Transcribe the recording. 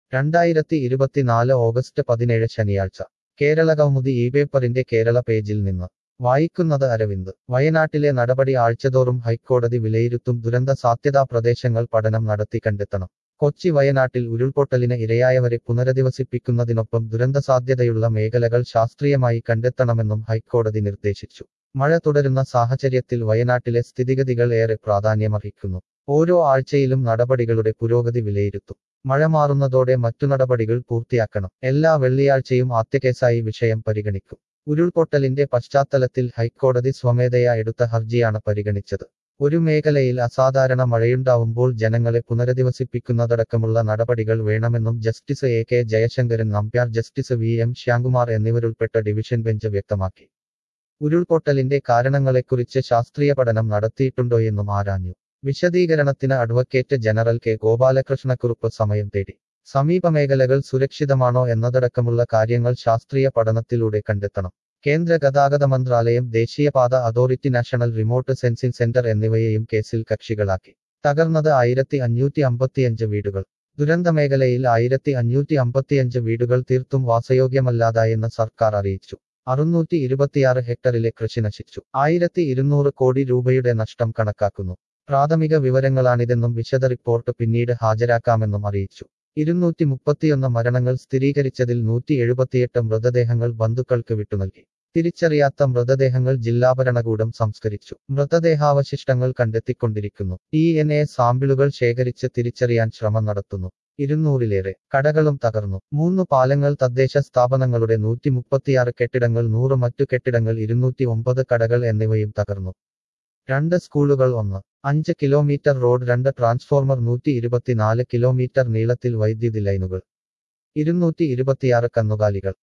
രണ്ടായിരത്തി ഇരുപത്തിനാല് ഓഗസ്റ്റ് പതിനേഴ് ശനിയാഴ്ച കേരള കൗമുദി ഈ പേപ്പറിന്റെ കേരള പേജിൽ നിന്ന് വായിക്കുന്നത് അരവിന്ദ് വയനാട്ടിലെ നടപടി ആഴ്ചതോറും ഹൈക്കോടതി വിലയിരുത്തും ദുരന്ത സാധ്യതാ പ്രദേശങ്ങൾ പഠനം നടത്തി കണ്ടെത്തണം കൊച്ചി വയനാട്ടിൽ ഉരുൾപൊട്ടലിന് ഇരയായവരെ പുനരധിവസിപ്പിക്കുന്നതിനൊപ്പം ദുരന്ത സാധ്യതയുള്ള മേഖലകൾ ശാസ്ത്രീയമായി കണ്ടെത്തണമെന്നും ഹൈക്കോടതി നിർദ്ദേശിച്ചു മഴ തുടരുന്ന സാഹചര്യത്തിൽ വയനാട്ടിലെ സ്ഥിതിഗതികൾ ഏറെ പ്രാധാന്യമർഹിക്കുന്നു ഓരോ ആഴ്ചയിലും നടപടികളുടെ പുരോഗതി വിലയിരുത്തും മഴ മാറുന്നതോടെ മറ്റു നടപടികൾ പൂർത്തിയാക്കണം എല്ലാ വെള്ളിയാഴ്ചയും ആദ്യകേസായി വിഷയം പരിഗണിക്കും ഉരുൾപൊട്ടലിന്റെ പശ്ചാത്തലത്തിൽ ഹൈക്കോടതി സ്വമേധയാ എടുത്ത ഹർജിയാണ് പരിഗണിച്ചത് ഒരു മേഖലയിൽ അസാധാരണ മഴയുണ്ടാവുമ്പോൾ ജനങ്ങളെ പുനരധിവസിപ്പിക്കുന്നതടക്കമുള്ള നടപടികൾ വേണമെന്നും justice A K Jayasankaran Nambiar justice V M Shyamkumar എന്നിവരുൾപ്പെട്ട ഡിവിഷൻ ബെഞ്ച് വ്യക്തമാക്കി ഉരുൾപൊട്ടലിന്റെ കാരണങ്ങളെക്കുറിച്ച് ശാസ്ത്രീയ പഠനം നടത്തിയിട്ടുണ്ടോയെന്നും ആരാഞ്ഞു വിശദീകരണത്തിന് അഡ്വക്കേറ്റ് ജനറൽ കെ ഗോപാലകൃഷ്ണക്കുറുപ്പ് സമയം തേടി സമീപ മേഖലകൾ സുരക്ഷിതമാണോ എന്നതടക്കമുള്ള കാര്യങ്ങൾ ശാസ്ത്രീയ പഠനത്തിലൂടെ കണ്ടെത്തണം കേന്ദ്ര ഗതാഗത മന്ത്രാലയം ദേശീയപാത authority national remote sensing centre എന്നിവയെയും കേസിൽ കക്ഷികളാക്കി തകർന്നത് ആയിരത്തി അഞ്ഞൂറ്റി അമ്പത്തിയഞ്ച് വീടുകൾ ദുരന്തമേഖലയിൽ ആയിരത്തി അഞ്ഞൂറ്റി അമ്പത്തിയഞ്ച് വീടുകൾ തീർത്തും വാസയോഗ്യമല്ലാതായെന്ന് സർക്കാർ അറിയിച്ചു അറുന്നൂറ്റി ഇരുപത്തിയാറ് ഹെക്ടറിലെ കൃഷി നശിച്ചു ആയിരത്തി ഇരുന്നൂറ് കോടി രൂപയുടെ നഷ്ടം കണക്കാക്കുന്നു പ്രാഥമിക വിവരങ്ങളാണിതെന്നും വിശദ റിപ്പോർട്ട് പിന്നീട് ഹാജരാക്കാമെന്നും അറിയിച്ചു ഇരുന്നൂറ്റി മുപ്പത്തിയൊന്ന് മരണങ്ങൾ സ്ഥിരീകരിച്ചതിൽ നൂറ്റി എഴുപത്തിയെട്ട് മൃതദേഹങ്ങൾ ബന്ധുക്കൾക്ക് വിട്ടുനൽകി തിരിച്ചറിയാത്ത മൃതദേഹങ്ങൾ ജില്ലാ ഭരണകൂടം സംസ്കരിച്ചു മൃതദേഹാവശിഷ്ടങ്ങൾ കണ്ടെത്തിക്കൊണ്ടിരിക്കുന്നു ഡി എൻ എ സാമ്പിളുകൾ ശേഖരിച്ച് തിരിച്ചറിയാൻ ശ്രമം നടത്തുന്നു ഇരുന്നൂറിലേറെ കടകളും തകർന്നു മൂന്ന് പാലങ്ങൾ തദ്ദേശ സ്ഥാപനങ്ങളുടെ നൂറ്റി മുപ്പത്തിയാറ് കെട്ടിടങ്ങൾ നൂറ് മറ്റു കെട്ടിടങ്ങൾ ഇരുന്നൂറ്റി ഒമ്പത് കടകൾ എന്നിവയും തകർന്നു രണ്ട് സ്കൂളുകൾ ഒന്ന് അഞ്ച് കിലോമീറ്റർ റോഡ് രണ്ട് ട്രാൻസ്ഫോർമർ നൂറ്റി ഇരുപത്തിനാല് കിലോമീറ്റർ നീളത്തിൽ വൈദ്യുതി ലൈനുകൾ ഇരുന്നൂറ്റി ഇരുപത്തിയാറ് കന്നുകാലികൾ